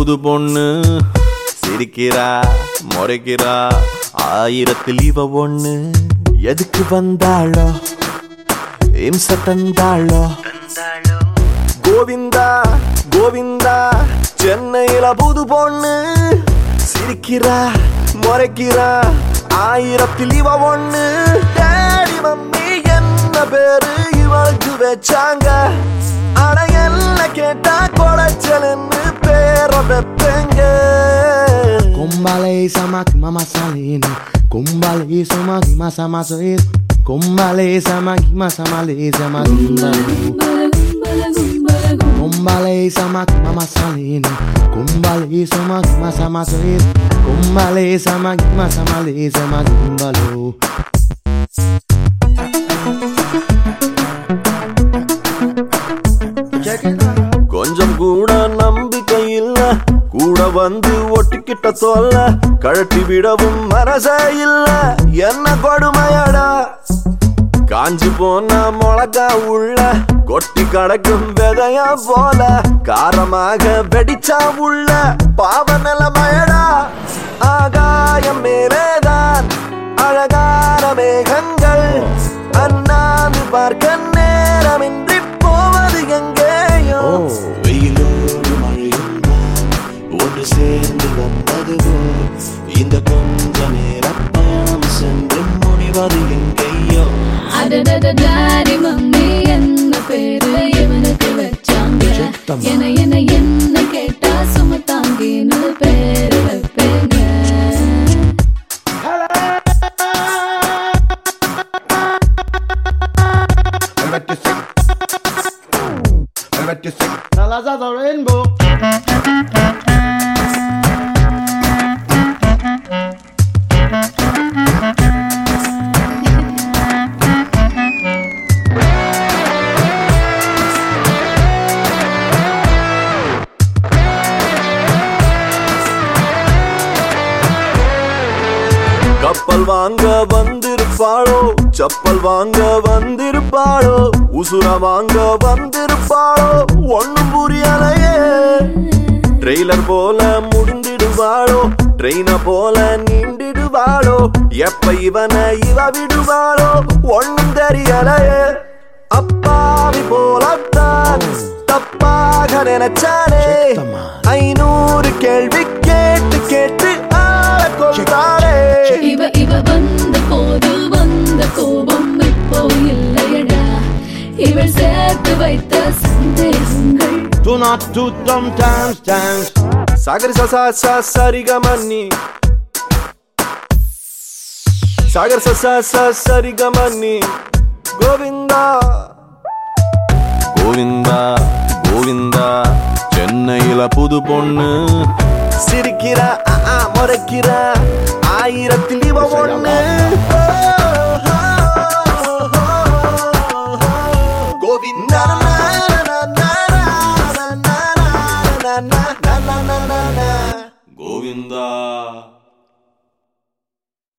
புது பொண்ணு சிரிக்கிறா முறைக்கிறா ஆயிரத்தில் இவ ஒண்ணு எதுக்கு வந்தாளோ இம்ச தந்தாளோ கோவிந்தா கோவிந்தா சென்னையில புது பொண்ணு சிரிக்கிறா முறைக்கிறா ஆயிரத்தில் இவ ஒண்ணு டேடி மம்மி என்ன பேரு இவளுக்கு வச்சாங்க ஆனா என்ன கேட்டா கொலைச்சலன்னு பேர வைப்பேங்க Kumbale samaki mama salini Kumbale samaki masa masa is Kumbale samaki masa male samaki Kumbale samaki mama salini Kumbale samaki masa masa is Kumbale samaki masa male samaki kumbalo Check it out கொஞ்சம் கூட நம்பிக்கை இல்ல கூட வந்து ஒட்டிக்கிட்ட சொல்ல கழட்டி விடவும் மனசே இல்ல என்ன கொடுமையடா காஞ்சி போன மிளகா உள்ள கொட்டி கடக்கும் விதையா போல காரமாக வெடிச்சா உள்ள பாவ நிலமயடா ஆகாயம் மேலேதான் அழகான மேகங்கள் அண்ணாந்து பார்க்க நேரமின்றி போவது எங்கேயோ வெயிலோடு மழையும் ஒன்று சேர்ந்து வந்தது போல் இந்த கொஞ்ச நேரம் பயணம் சென்று முடிவது எங்கேயோ அடடடடாடி மம்மி என்ன பேரு இவனுக்கு வச்சாங்க என என என்ன கேட்டா சுமத்தாங்கின்னு பேரு வைப்பேங்க I bet you sick. I bet you sick. Colors of the rainbow. கப்பல் வாங்க வந்திருப்பாளோ செப்பல் வாங்க வந்திருப்பாளோ உசுர வாங்க வந்திருப்பாளோ ஒண்ணும் புரியலையே ட்ரெய்லர் போல முடிந்திடுவாளோ ட்ரெயின போல நீண்டிடுவாளோ எப்ப இவனை இவ விடுவாளோ ஒண்ணும் தெரியலையே அப்பாவி போலத்தான் தப்பாக நினைச்சானே ஐநூறு கேள்வி கேட்டு கேட்டு ஆள கொள்றாளே இவ இவ வந்த போது வந்த கோபம் இப்போ இல்லையடா இவள் சேர்த்து வைத்த சந்தேகங்கள் Do not do dumb dance dance. சாகரி சசா சா சரிகமன்னி சாகர் சசா சா சரிகமன்னி கோவிந்தா கோவிந்தா கோவிந்தா சென்னையில புது பொண்ணு சிரிக்கிறா ஆ, ஆ, முறைக்கிறா ஆயிரத்தில் இவ ஒண்ணு கோவிந்தா கோவிந்தா